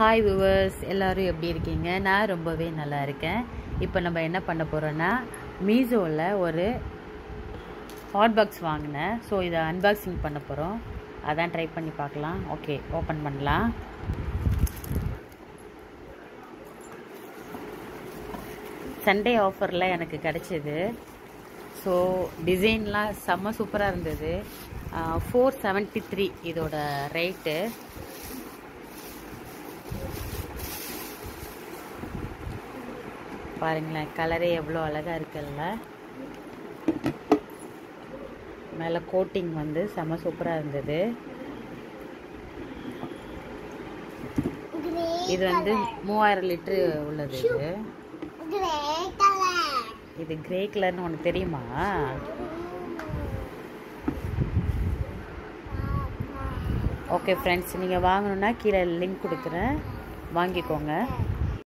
hi viewers எல்லோரும் எப்படி இருக்கீங்க நான் ரொம்பவே நல்லா இருக்கேன் இப்போ நம்ம என்ன பண்ண போகிறோன்னா மீஷோவில் ஒரு ஹாட் பாக்ஸ் வாங்கினேன் ஸோ இதை அன்பாக்சிங் பண்ண போகிறோம் அதான் ட்ரை பண்ணி பார்க்கலாம் ஓகே ஓப்பன் பண்ணலாம் சண்டே ஆஃபரில் எனக்கு கிடச்சிது ஸோ டிசைன்லாம் செம்ம சூப்பராக இருந்தது ஃபோர் செவன்ட்டி த்ரீ இதோட ரேட்டு பாருங்களேன் கலரே எவ்வளோ அழகாக இருக்குல்ல மேலே கோட்டிங் வந்து செம்ம சூப்பராக இருந்தது இது வந்து மூவாயிரம் லிட்ரு உள்ளது இது இது கிரே கலர்னு உனக்கு தெரியுமா ஓகே ஃப்ரெண்ட்ஸ் நீங்கள் வாங்கணுன்னா கீழே லிங்க் கொடுக்குறேன் வாங்கிக்கோங்க